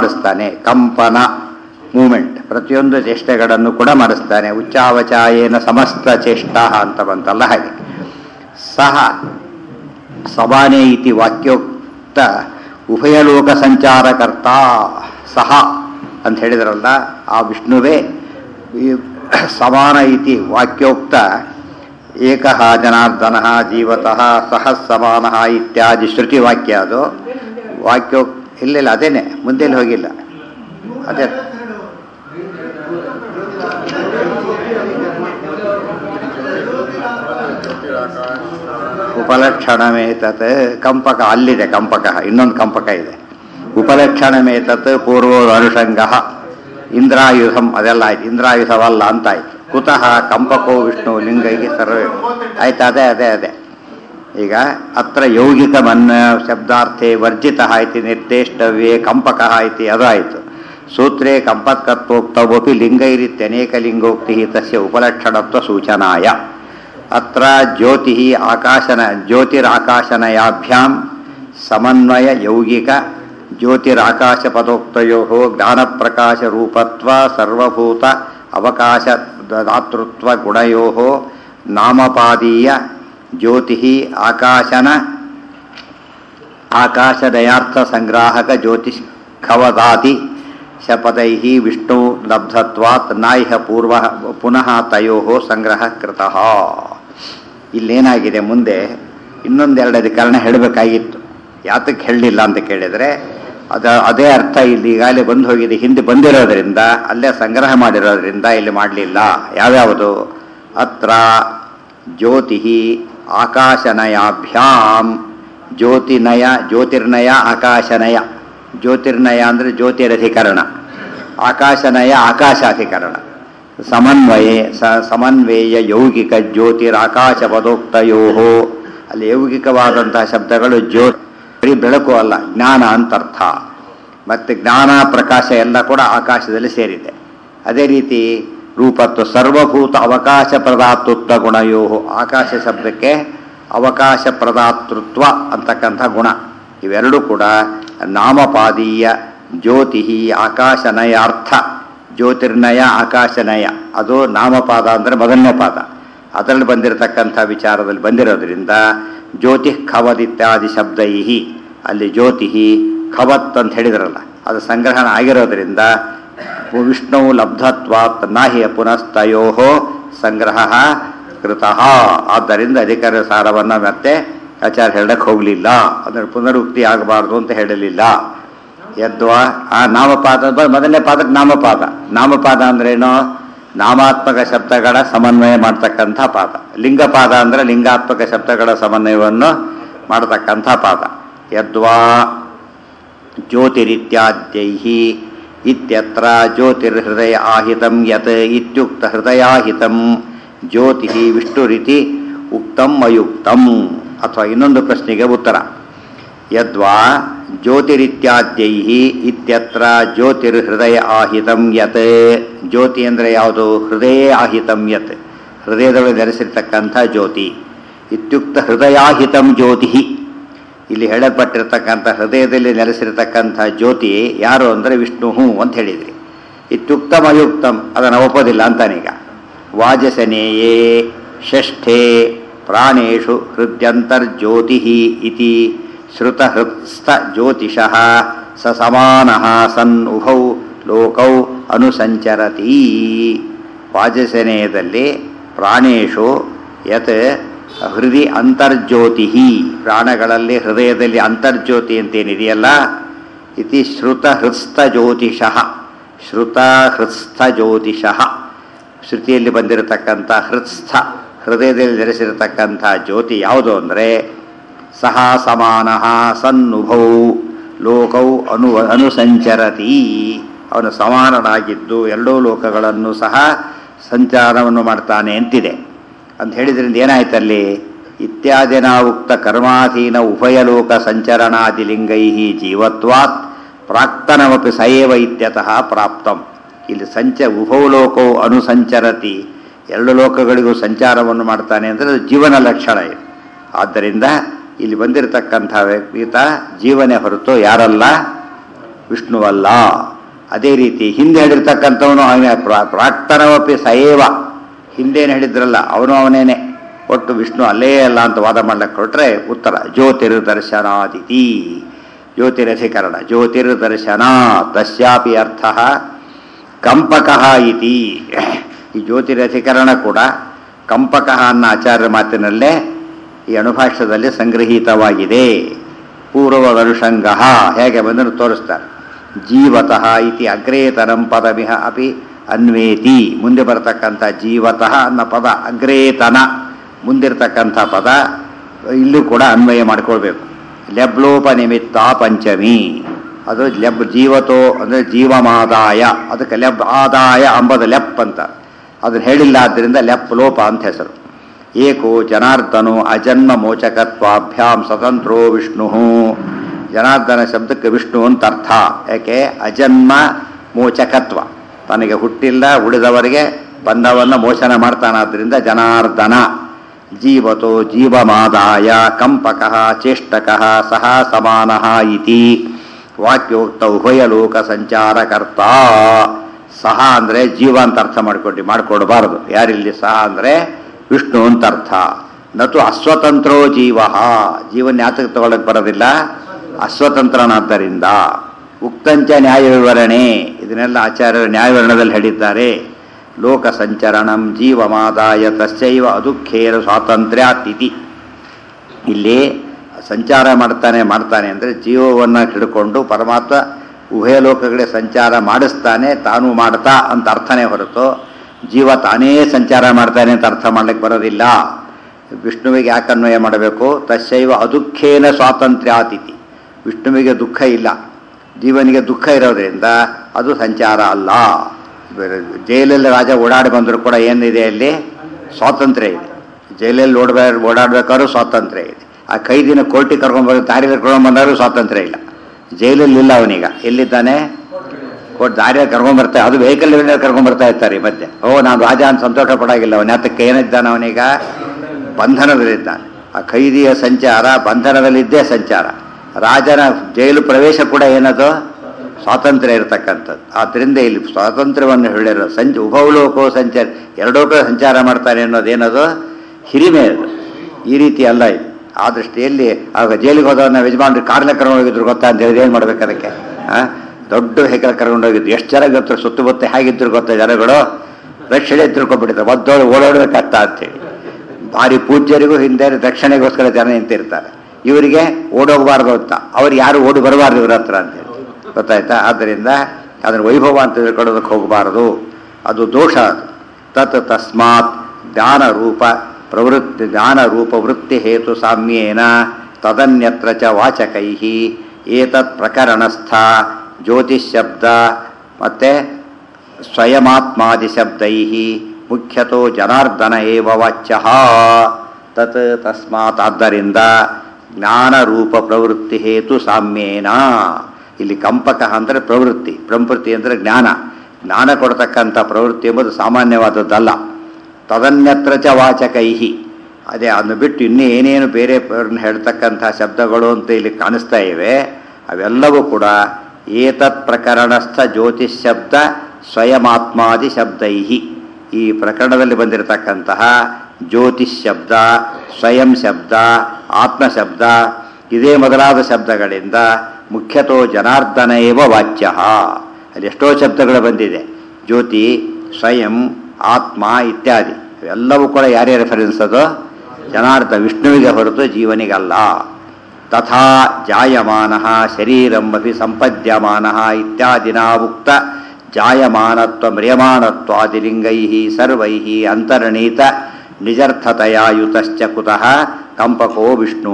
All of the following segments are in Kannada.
ಮಾಡಿಸ್ತಾನೆ ಕಂಪನ ಮೂಮೆಂಟ್ ಪ್ರತಿಯೊಂದು ಚೇಷ್ಟೆಗಳನ್ನು ಕೂಡ ಮಾಡಿಸ್ತಾನೆ ಉಚ್ಚಾವಚಾಯೇನ ಸಮಸ್ತ ಚೇಷ್ಟ ಅಂತ ಬಂತಲ್ಲ ಹಾಗೆ ಸಹ ಸಮಾನೇ ಇತಿ ವಾಕ್ಯೋಕ್ತ ಉಭಯಲೋಕ ಸಂಚಾರಕರ್ತ ಸಹ ಅಂತ ಹೇಳಿದ್ರಲ್ಲ ಆ ವಿಷ್ಣುವೇ ಈ ಸಮಾನ ಇತಿ ವಾಕ್ಯೋಕ್ತ ಏಕಃ ಜನಾರ್ದನ ಜೀವತಃ ಸಹ ಸಮಾನ ಇತ್ಯಾದಿ ಶ್ರುತಿ ವಾಕ್ಯ ಅದು ವಾಕ್ಯೋ ಇಲ್ಲಿಲ್ಲ ಅದೇನೆ ಮುಂದೆ ಹೋಗಿಲ್ಲ ಅದೇ ಉಪಲಕ್ಷಣಮೇತತ್ ಕಂಪಕ ಅಲ್ಲಿದೆ ಕಂಪಕ ಇನ್ನೊಂದು ಕಂಪಕ ಇದೆ ಉಪಲಕ್ಷಣಮೇತತ್ ಪೂರ್ವೋ ಅನುಷಂಗ ಇಂದ್ರಾಯುಧಂ ಅದೆಲ್ಲ ಆಯ್ತು ಇಂದ್ರಾಯುಧವಲ್ಲ ಅಂತಾಯ್ತು ಕುತಃ ಕಂಪಕೋ ವಿಷ್ಣು ಲಿಂಗೈಗೆ ಸರ್ವೇ ಆಯ್ತು ಅದೇ ಅದೇ ಅದೇ ಈಗ ಅತ್ರ ಯೌಗಿಕ ಮನ್ನ ಶಬ್ದಾರ್ಥೆ ವರ್ಜಿತ ಇತಿ ನಿರ್ದೇಷ್ಟವ್ಯೇ ಕಂಪಕ ಇತಿ ಅದು ಆಯಿತು ಸೂತ್ರೇ ಕಂಪಕತ್ವೋಕ್ತವಪಿ ಲಿಂಗೈರಿತ್ಯನೇಕ ಲಿಂಗೋಕ್ತಿ ತಸ್ಯ ಉಪಲಕ್ಷಣತ್ವ ಸೂಚನಾಯ ಅತ್ರ ಜ್ಯೋತಿ ಆಕಾಶನ ಜ್ಯೋತಿರಾಕಾಶನಯಾಭ್ಯಾಂ ಸಮನ್ವಯ ಯೌಗಿಕ ಜ್ಯೋತಿರಾಕಾಶ ಪದೋಕ್ತಯೋ ಜ್ಞಾನಪ್ರಕಾಶ ರೂಪತ್ವ ಸರ್ವಭೂತ ಅವಕಾಶ ದಾತೃತ್ವ ಗುಣಯೋ ನಾಮಪಾದೀಯ ಜ್ಯೋತಿ ಆಕಾಶನ ಆಕಾಶದಯಾರ್ಥ ಸಂಗ್ರಾಹಕ ಜ್ಯೋತಿಷ್ಕವದಾತಿ ಶಪದೈ ವಿಷ್ಣು ಲಬ್ಧತ್ವಾತ್ ನಾಯಿಹ ಪೂರ್ವ ಪುನಃ ತಯೋ ಸಂಗ್ರಹ ಕೃತಃ ಇಲ್ಲೇನಾಗಿದೆ ಮುಂದೆ ಇನ್ನೊಂದೆರಡು ಅಧಿಕರಣ ಹೇಳಬೇಕಾಗಿತ್ತು ಯಾತಕ್ಕೆ ಹೇಳಲಿಲ್ಲ ಅಂತ ಕೇಳಿದರೆ ಅದ ಅದೇ ಅರ್ಥ ಇಲ್ಲಿ ಈಗಾಗಲೇ ಬಂದು ಹೋಗಿದೆ ಹಿಂದೆ ಬಂದಿರೋದ್ರಿಂದ ಅಲ್ಲೇ ಸಂಗ್ರಹ ಮಾಡಿರೋದ್ರಿಂದ ಇಲ್ಲಿ ಮಾಡಲಿಲ್ಲ ಯಾವ್ಯಾವುದು ಅತ್ರ ಜ್ಯೋತಿ ಆಕಾಶನಯಾಭ್ಯಾಂ ಜ್ಯೋತಿನಯ ಜ್ಯೋತಿರ್ನಯ ಆಕಾಶನಯ ಜ್ಯೋತಿರ್ನಯ ಅಂದರೆ ಜ್ಯೋತಿರಧಿಕರಣ ಆಕಾಶನಯ ಆಕಾಶಾಧಿಕರಣ ಸಮನ್ವಯೇ ಸ ಸಮನ್ವಯ ಯೌಗಿಕ ಜ್ಯೋತಿರಾಕಾಶ ಪದೋಕ್ತಯೋ ಅಲ್ಲಿ ಯೌಗಿಕವಾದಂತಹ ಶಬ್ದಗಳು ಜ್ಯೋತಿ ಬರೀ ಬೆಳಕು ಅಲ್ಲ ಜ್ಞಾನ ಅಂತರ್ಥ ಮತ್ತು ಜ್ಞಾನ ಪ್ರಕಾಶ ಎಲ್ಲ ಕೂಡ ಆಕಾಶದಲ್ಲಿ ಸೇರಿದೆ ಅದೇ ರೀತಿ ರೂಪತ್ವ ಸರ್ವಭೂತ ಅವಕಾಶ ಪ್ರದಾತೃತ್ವ ಗುಣಯೋ ಆಕಾಶ ಶಬ್ದಕ್ಕೆ ಅವಕಾಶ ಪ್ರದಾತೃತ್ವ ಅಂತಕ್ಕಂಥ ಗುಣ ಇವೆರಡೂ ಕೂಡ ನಾಮಪಾದೀಯ ಜ್ಯೋತಿ ಆಕಾಶನಯಾರ್ಥ ಜ್ಯೋತಿರ್ನಯ ಆಕಾಶನಯ ಅದು ನಾಮಪಾದ ಅಂದರೆ ಮೊದಲನೇ ಪಾದ ಅದರಲ್ಲಿ ಬಂದಿರತಕ್ಕಂಥ ವಿಚಾರದಲ್ಲಿ ಬಂದಿರೋದ್ರಿಂದ ಜ್ಯೋತಿ ಖವದಿತ್ಯಾದಿ ಶಬ್ದೈ ಅಲ್ಲಿ ಜ್ಯೋತಿ ಖವತ್ ಅಂತ ಹೇಳಿದ್ರಲ್ಲ ಅದು ಸಂಗ್ರಹಣ ಆಗಿರೋದ್ರಿಂದ ವಿಷ್ಣು ಲಬ್ಧತ್ವಾತ್ ನಾಹಿ ಪುನಸ್ತಯೋ ಸಂಗ್ರಹ ಕೃತಃ ಆದ್ದರಿಂದ ಅಧಿಕಾರ ಸಾರವನ್ನು ಮತ್ತೆ ಆಚಾರ್ಯ ಹೇಳಕ್ಕೆ ಹೋಗಲಿಲ್ಲ ಅದರ ಪುನರುಕ್ತಿ ಆಗಬಾರ್ದು ಅಂತ ಹೇಳಲಿಲ್ಲ ಯದ್ವಾ ಆ ನಾಮಪಾದ ಮೊದಲನೇ ಪಾದಕ್ಕೆ ನಾಮಪಾದ ನಾಮಪಾದ ಅಂದ್ರೇನು ನಾಮಾತ್ಮಕ ಶಬ್ದಗಳ ಸಮನ್ವಯ ಮಾಡ್ತಕ್ಕಂಥ ಪಾದ ಲಿಂಗಪಾದ ಅಂದರೆ ಲಿಂಗಾತ್ಮಕ ಶಬ್ದಗಳ ಸಮನ್ವಯವನ್ನು ಮಾಡತಕ್ಕಂಥ ಪಾದ ಯದ್ವಾ ಜ್ಯೋತಿರಿತ್ಯಾದ್ಯೈ ಇತ್ಯತ್ರ ಜ್ಯೋತಿರ್ಹೃದಯ ಆಹಿತಂ ಯತ್ ಇತ್ಯುಕ್ತ ಹೃದಯಾಹಿತಂ ಜ್ಯೋತಿ ವಿಷ್ಣುರಿತಿ ಉಕ್ತಂ ಅಯುಕ್ತಂ ಅಥವಾ ಇನ್ನೊಂದು ಪ್ರಶ್ನೆಗೆ ಉತ್ತರ ಯದ್ವಾ ಜ್ಯೋತಿರಿತ್ಯಾದ್ಯೈ ಇತ್ಯತ್ರ ಜ್ಯೋತಿರ್ಹೃದಯ ಆಹಿತಂ ಯತ್ ಜ್ಯೋತಿ ಅಂದರೆ ಯಾವುದು ಹೃದಯ ಆಹಿತಂ ಯತ್ ಹೃದಯದೊಳಗೆ ನೆಲೆಸಿರ್ತಕ್ಕಂಥ ಜ್ಯೋತಿ ಇತ್ಯುಕ್ತ ಹೃದಯಾಹಿತಂ ಜ್ಯೋತಿ ಇಲ್ಲಿ ಹೇಳಲ್ಪಟ್ಟಿರ್ತಕ್ಕಂಥ ಹೃದಯದಲ್ಲಿ ನೆಲೆಸಿರ್ತಕ್ಕಂಥ ಜ್ಯೋತಿ ಯಾರು ಅಂದರೆ ವಿಷ್ಣು ಅಂತ ಹೇಳಿದ್ರಿ ಇತ್ಯುಕ್ತಂ ಅಯುಕ್ತಂ ಅದನ್ನು ಒಪ್ಪೋದಿಲ್ಲ ಅಂತಾನೀಗ ವಾಜಸನೇಯೇ ಷಷ್ಠೇ ಪ್ರಾಣೇಶು ಹೃದ್ಯಂತರ್ಜ್ಯೋತಿ ಇತಿ ಶ್ರುತಹೃತ್ಸ್ಥ ಜ್ಯೋತಿಷಃ ಸ ಸಮಾನಃ ಸನ್ ಉಭೌ ಲೋಕೌ ಅನುಸಂಚರತಿ ವಾಜಸನೇಯದಲ್ಲಿ ಪ್ರಾಣೇಶು ಯತ್ ಹೃದಯ ಅಂತರ್ಜ್ಯೋತಿ ಪ್ರಾಣಗಳಲ್ಲಿ ಹೃದಯದಲ್ಲಿ ಅಂತರ್ಜ್ಯೋತಿ ಅಂತೇನಿದೆಯಲ್ಲ ಇತಿ ಶ್ರುತ ಹೃತ್ಸ್ಥ ಜ್ಯೋತಿಷಃ ಶ್ರುತ ಹೃತ್ಸ್ಥ ಜ್ಯೋತಿಷಃ ಶ್ರುತಿಯಲ್ಲಿ ಬಂದಿರತಕ್ಕಂಥ ಹೃತ್ಸ್ಥ ಹೃದಯದಲ್ಲಿ ನೆಲೆಸಿರತಕ್ಕಂಥ ಜ್ಯೋತಿ ಯಾವುದು ಅಂದರೆ ಸಹ ಸಮಾನ ಸನ್ನುಭೌ ಲೋಕೌ ಅನು ಅನುಸಂಚರತಿ ಅವನು ಸಮಾನನಾಗಿದ್ದು ಎರಡೂ ಲೋಕಗಳನ್ನು ಸಹ ಸಂಚಾರವನ್ನು ಮಾಡ್ತಾನೆ ಅಂತಿದೆ ಅಂತ ಹೇಳಿದ್ರಿಂದ ಏನಾಯ್ತಲ್ಲಿ ಇತ್ಯಾದಿನ ಉಕ್ತ ಕರ್ಮಾಧೀನ ಉಭಯಲೋಕ ಸಂಚರಣಾದಿಲಿಂಗೈ ಜೀವತ್ವಾತ್ ಪ್ರಾಕ್ತನಮಪಿ ಸಯೇವ ಇತ್ಯತಃ ಪ್ರಾಪ್ತಂ ಇಲ್ಲಿ ಸಂಚ ಉಭೌ ಲೋಕವು ಅನುಸಂಚರತಿ ಎರಡು ಲೋಕಗಳಿಗೂ ಸಂಚಾರವನ್ನು ಮಾಡ್ತಾನೆ ಅಂದರೆ ಅದು ಜೀವನ ಲಕ್ಷಣ ಇದು ಆದ್ದರಿಂದ ಇಲ್ಲಿ ಬಂದಿರತಕ್ಕಂಥ ವ್ಯಕ್ತಿತ ಜೀವನೇ ಹೊರತು ಯಾರಲ್ಲ ವಿಷ್ಣುವಲ್ಲ ಅದೇ ರೀತಿ ಹಿಂದೆ ಹೇಳಿರ್ತಕ್ಕಂಥವನು ಅವನೇ ಪ್ರಾ- ಪ್ರಾಕ್ತನವಪಿ ಸಯೇವ ಹಿಂದೇನು ಹೇಳಿದ್ರಲ್ಲ ಅವನು ಅವನೇನೆ ಒಟ್ಟು ವಿಷ್ಣು ಅಲ್ಲೇ ಅಲ್ಲ ಅಂತ ವಾದ ಮಾಡ್ಲಿಕ್ಕೆ ಕೊಟ್ರೆ ಉತ್ತರ ಜ್ಯೋತಿರ್ದರ್ಶನಾದಿತಿ ಜ್ಯೋತಿರಧಿಕರಣ ಜ್ಯೋತಿರ್ದರ್ಶನ ತಸ್ಯಾಪಿ ಅರ್ಥ ಕಂಪಕಃ ಇತಿ ಈ ಜ್ಯೋತಿರಧಿಕರಣ ಕೂಡ ಕಂಪಕಃ ಅನ್ನೋ ಆಚಾರ್ಯ ಮಾತಿನಲ್ಲೇ ಈ ಅಣುಭಾಷ್ಯದಲ್ಲಿ ಸಂಗ್ರಹೀತವಾಗಿದೆ ಪೂರ್ವವರುಷಂಗ ಹೇಗೆ ಬಂದನ್ನು ತೋರಿಸ್ತಾರೆ ಜೀವತಃ ಇತಿ ಅಗ್ರೇತರಂ ಪದಮಿಹ ಅಪಿ ಅನ್ವೇತಿ ಮುಂದೆ ಬರತಕ್ಕಂಥ ಜೀವತಃ ಅನ್ನೋ ಪದ ಅಗ್ರೇತನ ಮುಂದಿರ್ತಕ್ಕಂಥ ಪದ ಇಲ್ಲೂ ಕೂಡ ಅನ್ವಯ ಮಾಡ್ಕೊಳ್ಬೇಕು ಲೆಬ್ಲೋಪ ನಿಮಿತ್ತ ಪಂಚಮಿ ಅದು ಲೆಬ್ ಜೀವತೋ ಅಂದರೆ ಜೀವಮಾದಾಯ ಅದಕ್ಕೆ ಲೆಬ್ ಆದಾಯ ಅಂಬದ ಲೆಪ್ ಅಂತ ಅದನ್ನು ಹೇಳಿಲ್ಲ ಆದ್ದರಿಂದ ಲೆಪ್ ಲೋಪ ಅಂತ ಹೆಸರು ಏಕೋ ಜನಾರ್ದನೋ ಅಜನ್ಮ ಮೋಚಕತ್ವಾಭ್ಯಾಂ ಸ್ವತಂತ್ರೋ ವಿಷ್ಣು ಜನಾರ್ದನ ಶಬ್ದಕ್ಕೆ ವಿಷ್ಣು ಅಂತ ಅರ್ಥ ಯಾಕೆ ಅಜನ್ಮ ಮೋಚಕತ್ವ ತನಗೆ ಹುಟ್ಟಿಲ್ಲ ಉಳಿದವರಿಗೆ ಬಂಧವನ್ನು ಮೋಚನ ಮಾಡ್ತಾನಾದ್ರಿಂದ ಜನಾರ್ದನ ಜೀವತೋ ಜೀವಮಾದಾಯ ಕಂಪಕಃ ಚೇಷ್ಟಕಃ ಸಹ ಸಮಾನಃ ಇತಿ ವಾಕ್ಯೋಕ್ತ ಉಭಯ ಲೋಕ ಸಂಚಾರಕರ್ತ ಸಹ ಅಂದರೆ ಜೀವ ಅಂತ ಅರ್ಥ ಮಾಡ್ಕೊಂಡು ಮಾಡ್ಕೊಡ್ಬಾರ್ದು ಯಾರಿಲ್ಲಿ ಸಹ ಅಂದರೆ ವಿಷ್ಣು ಅಂತ ಅರ್ಥ ನತು ಅಸ್ವತಂತ್ರೋ ಜೀವ ಜೀವನ ಯಾತಕ್ಕೆ ತಗೊಳಕ್ ಬರೋದಿಲ್ಲ ಅಸ್ವತಂತ್ರನಾದ್ದರಿಂದ ಉಕ್ತಂಚ ನ್ಯಾಯ ವಿವರಣೆ ಇದನ್ನೆಲ್ಲ ಆಚಾರ್ಯರು ನ್ಯಾಯ ವಿವರಣದಲ್ಲಿ ಹೇಳಿದ್ದಾರೆ ಲೋಕ ಸಂಚರಣಂ ಜೀವಮಾದಾಯ ತಸ್ಯೈವ ಅದುಃಖೇರ ಸ್ವಾತಂತ್ರ್ಯಾತಿಥಿ ಇಲ್ಲಿ ಸಂಚಾರ ಮಾಡ್ತಾನೆ ಮಾಡ್ತಾನೆ ಅಂದರೆ ಜೀವವನ್ನು ಹಿಡ್ಕೊಂಡು ಪರಮಾತ್ಮ ಉಭಯ ಲೋಕಗಳಿಗೆ ಸಂಚಾರ ಮಾಡಿಸ್ತಾನೆ ತಾನು ಮಾಡ್ತಾ ಅಂತ ಅರ್ಥನೇ ಹೊರತು ಜೀವ ತಾನೇ ಸಂಚಾರ ಮಾಡ್ತಾನೆ ಅಂತ ಅರ್ಥ ಮಾಡ್ಲಿಕ್ಕೆ ಬರೋದಿಲ್ಲ ವಿಷ್ಣುವಿಗೆ ಯಾಕೆ ಅನ್ವಯ ಮಾಡಬೇಕು ತಸ್ಯೈವ ಅದುಃಖೇನ ಸ್ವಾತಂತ್ರ್ಯಾತಿಥಿ ವಿಷ್ಣುವಿಗೆ ದುಃಖ ಇಲ್ಲ ಜೀವನಿಗೆ ದುಃಖ ಇರೋದ್ರಿಂದ ಅದು ಸಂಚಾರ ಅಲ್ಲ ಬೇರೆ ಜೈಲಲ್ಲಿ ರಾಜ ಓಡಾಡಿ ಬಂದರೂ ಕೂಡ ಏನಿದೆ ಅಲ್ಲಿ ಸ್ವಾತಂತ್ರ್ಯ ಇದೆ ಜೈಲಲ್ಲಿ ಓಡಬೇ ಓಡಾಡ್ಬೇಕಾದ್ರೂ ಸ್ವಾತಂತ್ರ್ಯ ಇದೆ ಆ ಕೈದಿನ ಕೋರ್ಟಿಗೆ ಕರ್ಕೊಂಡ್ಬಂದು ದಾರಿಯಲ್ಲಿ ಕರ್ಕೊಂಡ್ಬಂದಾದ್ರೂ ಸ್ವಾತಂತ್ರ್ಯ ಇಲ್ಲ ಜೈಲಲ್ಲಿ ಇಲ್ಲ ಅವನೀಗ ಎಲ್ಲಿದ್ದಾನೆ ಕೋರ್ಟ್ ದಾರಿಯಲ್ಲಿ ಕರ್ಕೊಂಡ್ಬರ್ತಾ ಅದು ವೆಹಿಕಲ್ ಕರ್ಕೊಂಡ್ಬರ್ತಾ ಇರ್ತಾರೆ ಈ ಮಧ್ಯೆ ಓ ನಾನು ರಾಜ ಅಂತ ಸಂತೋಷ ಪಡಾಗಿಲ್ಲ ಅವನ ಹತ್ತಕ್ಕೆ ಏನಿದ್ದಾನೆ ಅವನೀಗ ಬಂಧನದಲ್ಲಿದ್ದಾನೆ ಆ ಖೈದಿಯ ಸಂಚಾರ ಬಂಧನದಲ್ಲಿದ್ದೇ ಸಂಚಾರ ರಾಜನ ಜೈಲು ಪ್ರವೇಶ ಕೂಡ ಏನದು ಸ್ವಾತಂತ್ರ್ಯ ಇರತಕ್ಕಂಥದ್ದು ಆದ್ದರಿಂದ ಇಲ್ಲಿ ಸ್ವಾತಂತ್ರ್ಯವನ್ನು ಹೇಳಿರೋ ಸಂಚ ಉಭವಲೋಕೋ ಸಂಚಾರ ಎರಡೂ ಕಡೆ ಸಂಚಾರ ಮಾಡ್ತಾನೆ ಅನ್ನೋದೇನದು ಹಿರಿಮೆ ಅದು ಈ ರೀತಿ ಅಲ್ಲ ಇದು ಆ ದೃಷ್ಟಿಯಲ್ಲಿ ಆಗ ಜೈಲಿಗೆ ಹೋದವನ್ನ ಯಜಮಾನ್ರು ಕಾರ್ಲೆ ಕರ್ಕೊಂಡು ಹೋಗಿದ್ರು ಗೊತ್ತಾ ಅಂತ ಹೇಳಿ ಏನು ಮಾಡ್ಬೇಕು ಅದಕ್ಕೆ ಆ? ದೊಡ್ಡ ವೆಹಿಕಲ್ ಕರ್ಕೊಂಡು ಹೋಗಿದ್ರು ಎಷ್ಟು ಜನ ಗೊತ್ತು ಸುತ್ತಮುತ್ತ ಹೇಗಿದ್ರು ಗೊತ್ತಾ ಜನಗಳು ರಕ್ಷಣೆ ತಿಳ್ಕೊಂಡ್ಬಿಟ್ಟಿದ್ದಾರೆ ಒದ್ದೋಳು ಓಡಾಡಬೇಕಾಗ್ತಾ ಅಂತೇಳಿ ಭಾರಿ ಪೂಜ್ಯರಿಗೂ ಹಿಂದೆ ರಕ್ಷಣೆಗೋಸ್ಕರ ಜನ ನಿಂತಿರ್ತಾರೆ ಇವರಿಗೆ ಓಡೋಗಬಾರ್ದು ಅಂತ ಅವ್ರು ಯಾರು ಓಡಿ ಬರಬಾರ್ದು ಇವ್ರ ಹತ್ರ ಅಂತೇಳಿ ಗೊತ್ತಾಯ್ತಾ ಆದ್ದರಿಂದ ಅದನ್ನು ವೈಭವ ಅಂತ ತಿಳ್ಕೊಳ್ಳೋದಕ್ಕೆ ಹೋಗಬಾರದು ಅದು ದೋಷ ಅದು ತತ್ ತಸ್ಮಾತ್ ಜ್ಞಾನ ರೂಪ ಪ್ರವೃತ್ತಿ ಜ್ಞಾನ ರೂಪ ವೃತ್ತಿ ಹೇತು ಸಾಮ್ಯೇನ ತದನ್ಯತ್ರ ಚ ವಾಚಕೈ ಏತತ್ ಪ್ರಕರಣಸ್ಥ ಜ್ಯೋತಿಶಬ್ದ ಮತ್ತು ಸ್ವಯಮಾತ್ಮಾದಿ ಶಬ್ದೈ ಮುಖ್ಯತೋ ಜನಾರ್ದನ ಏವ ವಾಚ್ಯ ತತ್ ತಸ್ಮಾತ್ ಆದ್ದರಿಂದ ಜ್ಞಾನರೂಪ ಪ್ರವೃತ್ತಿ ಹೇತು ಸಾಮ್ಯೇನ ಇಲ್ಲಿ ಕಂಪಕ ಅಂದರೆ ಪ್ರವೃತ್ತಿ ಪ್ರವೃತ್ತಿ ಅಂದರೆ ಜ್ಞಾನ ಜ್ಞಾನ ಕೊಡ್ತಕ್ಕಂಥ ಪ್ರವೃತ್ತಿ ಎಂಬುದು ಸಾಮಾನ್ಯವಾದದ್ದಲ್ಲ ತದನ್ಯತ್ರ ಚ ವಾಚಕೈಹಿ ಅದೇ ಅದನ್ನು ಬಿಟ್ಟು ಇನ್ನೂ ಏನೇನು ಬೇರೆ ಅವ್ರನ್ನ ಹೇಳ್ತಕ್ಕಂಥ ಶಬ್ದಗಳು ಅಂತ ಇಲ್ಲಿ ಕಾಣಿಸ್ತಾ ಇವೆ ಅವೆಲ್ಲವೂ ಕೂಡ ಏತತ್ ಪ್ರಕರಣಸ್ಥ ಜ್ಯೋತಿಷ್ ಶಬ್ದ ಸ್ವಯಮಾತ್ಮಾದಿ ಶಬ್ದೈಹಿ ಈ ಪ್ರಕರಣದಲ್ಲಿ ಬಂದಿರತಕ್ಕಂತಹ ಜ್ಯೋತಿಷ್ ಶಬ್ದ ಸ್ವಯಂ ಶಬ್ದ ಆತ್ಮ ಶಬ್ದ ಇದೇ ಮೊದಲಾದ ಶಬ್ದಗಳಿಂದ ಮುಖ್ಯತೋ ಜನಾರ್ದನ ಏವ ವಾಚ್ಯ ಅಲ್ಲಿ ಎಷ್ಟೋ ಶಬ್ದಗಳು ಬಂದಿದೆ ಜ್ಯೋತಿ ಸ್ವಯಂ ಆತ್ಮ ಇತ್ಯಾದಿ ಎಲ್ಲವೂ ಕೂಡ ಯಾರೇ ರೆಫರೆನ್ಸ್ ಅದು ಜನಾರ್ದ ವಿಷ್ಣುವಿಗೆ ಹೊರತು ಜೀವನಿಗಲ್ಲ ತಥಾ ಜಾಯಮಾನ ಶರೀರಮಿ ಸಂಪದ್ಯಮಾನ ಇತ್ಯಾದಿನ ಉಕ್ತ ಜಾಯಮಾನತ್ವ ಮ್ರಿಯಮಾಣತ್ವಾದಿಲಿಂಗೈ ಸರ್ವೈ ಅಂತರ್ಣೀತ ನಿಜರ್ಥತೆಯ ಯುತಶ್ಚ ಕುತಃ ಕಂಪಕೋ ವಿಷ್ಣು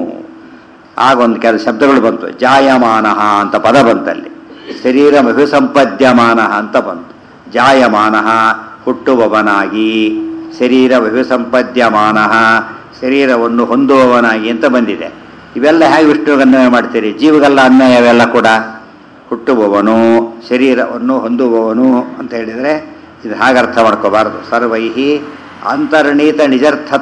ಆಗೊಂದು ಕೆಲವು ಶಬ್ದಗಳು ಬಂತು ಜಾಯಮಾನ ಅಂತ ಪದ ಬಂತಲ್ಲಿ ಶರೀರ ಸಂಪದ್ಯಮಾನ ಅಂತ ಬಂತು ಜಾಯಮಾನ ಹುಟ್ಟುವವನಾಗಿ ಶರೀರ ಸಂಪದ್ಯಮಾನ ಶರೀರವನ್ನು ಹೊಂದುವವನಾಗಿ ಅಂತ ಬಂದಿದೆ ಇವೆಲ್ಲ ಹೇಗೆ ವಿಷ್ಣುವಿಗೆ ಅನ್ವಯ ಮಾಡ್ತೀರಿ ಜೀವಗೆಲ್ಲ ಅನ್ವಯ ಅವೆಲ್ಲ ಕೂಡ ಹುಟ್ಟುವವನು ಶರೀರವನ್ನು ಹೊಂದುವವನು ಅಂತ ಹೇಳಿದರೆ ಇದು ಹಾಗೆ ಅರ್ಥ ಮಾಡ್ಕೋಬಾರ್ದು ಸರ್ವೈಹಿ ಅಂತರ್ಣೀತ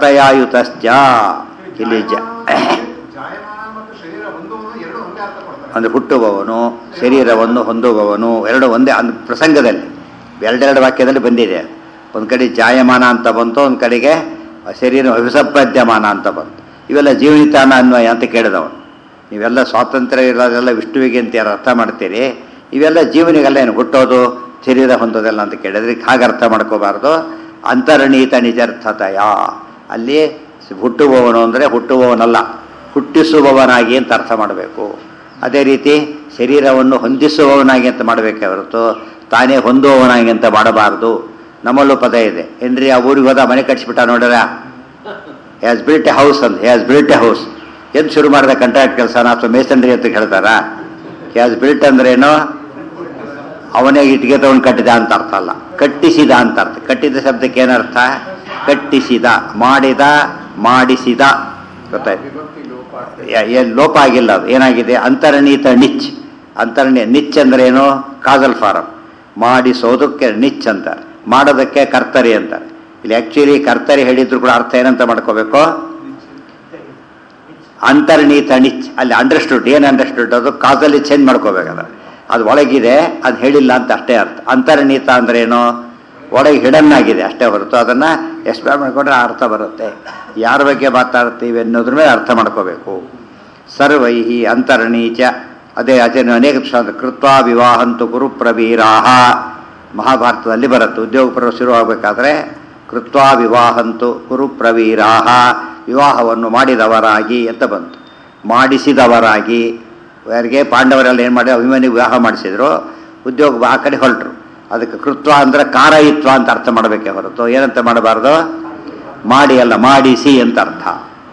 ನಿಜರ್ಥತೆಯಾಯುತಶ್ಚ ಇಲ್ಲಿ ಜ ಜಾಯಮಾನ ಮತ್ತು ಶರೀರ ಒಂದು ಎರಡು ಒಂದೇ ಅರ್ಥ ಕೊಡ್ತಾರೆ ಅಂದರೆ ಹುಟ್ಟುವವನು ಶರೀರವನ್ನು ಹೊಂದುವವನು ಎರಡು ಒಂದೇ ಅಂದ್ ಪ್ರಸಂಗದಲ್ಲಿ ಎರಡೆರಡು ವಾಕ್ಯದಲ್ಲಿ ಬಂದಿದೆ ಒಂದು ಕಡೆ ಜಾಯಮಾನ ಅಂತ ಬಂತು ಒಂದು ಕಡೆಗೆ ಶರೀರ ಅಭಿಸಂಪದ್ಯಮಾನ ಅಂತ ಬಂತು ಇವೆಲ್ಲ ಜೀವನಿತಾನ ಅನ್ವಯ ಅಂತ ಕೇಳಿದವನು ನೀವೆಲ್ಲ ಸ್ವಾತಂತ್ರ್ಯ ಇರೋದೆಲ್ಲ ವಿಷ್ಣುವಿಗೆ ಅಂತ ಯಾರು ಅರ್ಥ ಮಾಡ್ತೀರಿ ಇವೆಲ್ಲ ಜೀವನಿಗೆಲ್ಲ ಏನು ಹುಟ್ಟೋದು ಶರೀರ ಹೊಂದೋದೆಲ್ಲ ಅಂತ ಕೇಳಿದ್ರೆ ಹಾಗೆ ಅರ್ಥ ಮಾಡ್ಕೋಬಾರ್ದು ಅಂತರ್ಣೀತ ನಿಜರ್ಥತಯ ಅಲ್ಲಿ ಹುಟ್ಟುವವನು ಅಂದರೆ ಹುಟ್ಟುವವನಲ್ಲ ಹುಟ್ಟಿಸುವವನಾಗಿ ಅಂತ ಅರ್ಥ ಮಾಡಬೇಕು ಅದೇ ರೀತಿ ಶರೀರವನ್ನು ಹೊಂದಿಸುವವನಾಗಿ ಅಂತ ಮಾಡಬೇಕೆ ಹೊರತು ತಾನೇ ಹೊಂದುವವನಾಗಿ ಅಂತ ಮಾಡಬಾರ್ದು ನಮ್ಮಲ್ಲೂ ಪದ ಇದೆ ಏನ್ರಿ ಆ ಊರಿಗೆ ಹೋದ ಮನೆ ಕಟ್ಸಿಬಿಟ್ಟ ನೋಡ್ರ ಹ್ಯಾಸ್ ಬಿಲ್ಟ್ ಎ ಹೌಸ್ ಅಂತ ಹ್ಯಾಸ್ ಬಿಲ್ಟ್ ಎ ಹೌಸ್ ಎಂದು ಶುರು ಮಾಡಿದ ಕಾಂಟ್ರಾಕ್ಟ್ ಕೆಲಸನ ಅಥವಾ ಮೇಸನ್ರಿ ಅಂತ ಹೇಳ್ತಾರಾ ಹ್ಯಾಸ್ ಬಿಲ್ಟ್ ಅಂದ್ರೇನು ಅವನೇ ಇಟ್ಟಿಗೆ ತಗೊಂಡು ಕಟ್ಟಿದ ಅಂತ ಅರ್ಥ ಅಲ್ಲ ಕಟ್ಟಿಸಿದ ಅಂತ ಅರ್ಥ ಕಟ್ಟಿದ ಶಬ್ದಕ್ಕೆ ಏನರ್ಥ ಕಟ್ಟಿಸಿದ ಮಾಡಿದ ಮಾಡಿಸಿದ ಗೊತ್ತಾಯ್ತು ಯ- ಏನ್ ಲೋಪ ಆಗಿಲ್ಲ ಅದು ಏನಾಗಿದೆ ಅಂತರ್ಣೀತ ನಿಚ್ ಅಂತರ್ಣಿ ನಿಚ್ ಅಂದ್ರೆ ಏನು ಕಾಜಲ್ ಫಾರಂ ಮಾಡಿಸೋದಕ್ಕೆ ನಿಚ್ ಅಂತಾರೆ ಮಾಡೋದಕ್ಕೆ ಕರ್ತರಿ ಅಂತಾರೆ ಇಲ್ಲಿ ಆಕ್ಚುಲಿ ಕರ್ತರಿ ಹೇಳಿದ್ರು ಕೂಡ ಅರ್ಥ ಏನಂತ ಮಾಡ್ಕೋಬೇಕು ಅಂತರ್ಣೀತ ನಿಚ್ ಅಲ್ಲಿ ಅಂಡರ್ಸ್ಟುಡ್ ಏನು ಅಂಡರ್ಸ್ಟುಡ್ ಅದು ಕಾಸಲ್ಲಿ ಚೇಂಜ್ ಮಾಡ್ಕೋಬೇಕದ ಅದು ಒಳಗಿದೆ ಅದು ಹೇಳಿಲ್ಲ ಅಂತ ಅಷ್ಟೇ ಅರ್ಥ ಅಂತರ್ಣೀತ ಅಂದ್ರೆ ಏನು ಒಳಗೆ ಹಿಡನ್ ಆಗಿದೆ ಅಷ್ಟೇ ಹೊರತು ಅದನ್ನ ಎಕ್ಸ್ಪ್ಲೇನ್ ಮಾಡ್ಕೊಂಡ್ರೆ ಆ ಅರ್ಥ ಬರುತ್ತೆ ಯಾರ ಬಗ್ಗೆ ಮಾತಾಡ್ತೀವಿ ಅನ್ನೋದ್ರ ಮೇಲೆ ಅರ್ಥ ಮಾಡ್ಕೋಬೇಕು ಸರ್ವೈಹಿ ಅಂತರ್ಣೀಚ ಅದೇ ಅದೇ ಅನೇಕ ದೃಷ್ಟಾಂತ ಕೃತ್ವಾ ವಿವಾಹಂತು ಕುರು ಪ್ರವೀರಾಹ ಮಹಾಭಾರತದಲ್ಲಿ ಬರುತ್ತೆ ಉದ್ಯೋಗ ಪರ್ವ ಶುರುವಾಗಬೇಕಾದ್ರೆ ಕೃತ್ವಾ ವಿವಾಹಂತು ಕುರು ಪ್ರವೀರಾಹ ವಿವಾಹವನ್ನು ಮಾಡಿದವರಾಗಿ ಅಂತ ಬಂತು ಮಾಡಿಸಿದವರಾಗಿ ಯಾರಿಗೆ ಪಾಂಡವರೆಲ್ಲ ಏನು ಮಾಡಿ ಅಭಿಮನ್ಯು ವಿವಾಹ ಮಾಡಿಸಿದ್ರು ಉದ್ಯೋಗ ಆ ಕಡೆ ಹೊರಟರು ಅದಕ್ಕೆ ಕೃತ್ವ ಅಂದ್ರೆ ಕಾರಯಿತ್ವ ಅಂತ ಅರ್ಥ ಮಾಡಬೇಕೆ ಹೊರತು ಏನಂತ ಮಾಡಬಾರ್ದು ಮಾಡಿ ಅಲ್ಲ ಮಾಡಿಸಿ ಅಂತ ಅರ್ಥ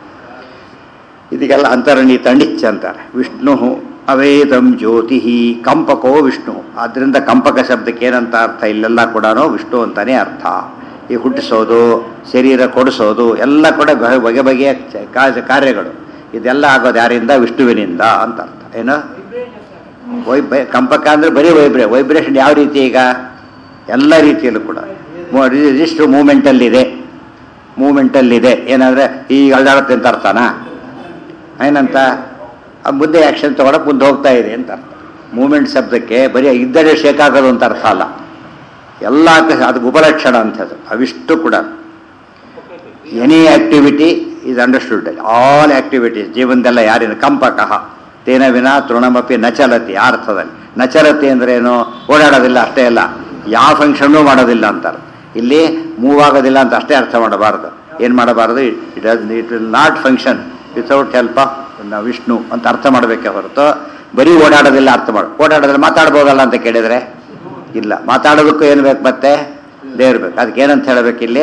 ಇದಕ್ಕೆಲ್ಲ ಅಂತರಣಿ ತಣಿಚ್ ಅಂತಾರೆ ವಿಷ್ಣು ಅವೇದಂ ಜ್ಯೋತಿ ಕಂಪಕೋ ವಿಷ್ಣು ಆದ್ದರಿಂದ ಕಂಪಕ ಶಬ್ದಕ್ಕೆ ಏನಂತ ಅರ್ಥ ಇಲ್ಲೆಲ್ಲ ಕೂಡ ವಿಷ್ಣು ಅಂತಾನೆ ಅರ್ಥ ಈ ಹುಟ್ಟಿಸೋದು ಶರೀರ ಕೊಡಿಸೋದು ಎಲ್ಲ ಕೂಡ ಬಗೆ- ಬಗೆ ಬಗೆಯ ಚ- ಕಾ- ಕಾರ್ಯಗಳು ಇದೆಲ್ಲ ಆಗೋದು ಯಾರಿಂದ ವಿಷ್ಣುವಿನಿಂದ ಅಂತ ಅರ್ಥ ಏನು ವೈಬ್ರೇ ಕಂಪಕ ಅಂದ್ರೆ ಬರೀ ವೈಬ್ರೇ ವೈಬ್ರೇಷನ್ ಯಾವ ರೀತಿ ಈಗ ಎಲ್ಲ ರೀತಿಯಲ್ಲೂ ಕೂಡ ರಿಜಿಸ್ಟರ್ ಮೂಮೆಂಟಲ್ಲಿದೆ ಮೂಮೆಂಟಲ್ಲಿದೆ ಏನಂದ್ರೆ ಈಗ ಅಲ್ದಾಡುತ್ತೆ ಅಂತ ಅರ್ಥನಾ ಏನಂತ ಆ ಮುಂದೆ ಆ್ಯಕ್ಷನ್ ತಗೊಳಕ್ ಮುಂದೆ ಹೋಗ್ತಾ ಇದೆ ಅಂತ ಅರ್ಥ ಮೂಮೆಂಟ್ ಶಬ್ದಕ್ಕೆ ಬರೀ ಇದ್ದರೆ ಶೇಕ್ ಆಗೋದು ಅಂತ ಅರ್ಥ ಅಲ್ಲ ಎಲ್ಲ ಅದಕ್ಕೆ ಉಪಲಕ್ಷಣ ಅಂತದ್ದು ಅವಿಷ್ಟು ಕೂಡ any activity is understood all activities ಜೀವನದೆಲ್ಲ ಯಾರಿನ ಕಂಪಕಃ ತೇನ ವಿನ ತೃಣಮಪಿ ನಚಲತಿ ಆ ಅರ್ಥದಲ್ಲಿ ನಚಲತಿ ಅಂದ್ರೆ ಏನು ಓಡಾಡೋದಿಲ್ಲ ಅಷ್ಟೇ ಅಲ್ಲ ಯಾವ ಫಂಕ್ಷನ್ನೂ ಮಾಡೋದಿಲ್ಲ ಅಂತಾರೆ ಇಲ್ಲಿ ಮೂವ್ ಆಗೋದಿಲ್ಲ ಅಂತ ಅಷ್ಟೇ ಅರ್ಥ ಮಾಡಬಾರದು ಏನು ಮಾಡಬಾರದು it it will not function without help of Vishnu ಅಂತ ಅರ್ಥ ಮಾಡಬೇಕೆ ಹೊರತು ಬರೀ ಓಡಾಡೋದಿಲ್ಲ ಅರ್ಥ ಮಾಡು ಓಡಾಡೋದಿಲ್ಲ ಮಾತಾಡ್ಬೋದಲ್ಲ ಅಂತ ಕೇಳಿದ್ರೆ ಇಲ್ಲ ಮಾತಾಡೋದಕ್ಕೂ ಏನು ಬೇಕು ಮತ್ತೆ ದೇವ್ರು ಬೇಕು ಅದಕ್ಕೆ ಏನಂತ ಹೇಳಬೇಕು ಇಲ್ಲಿ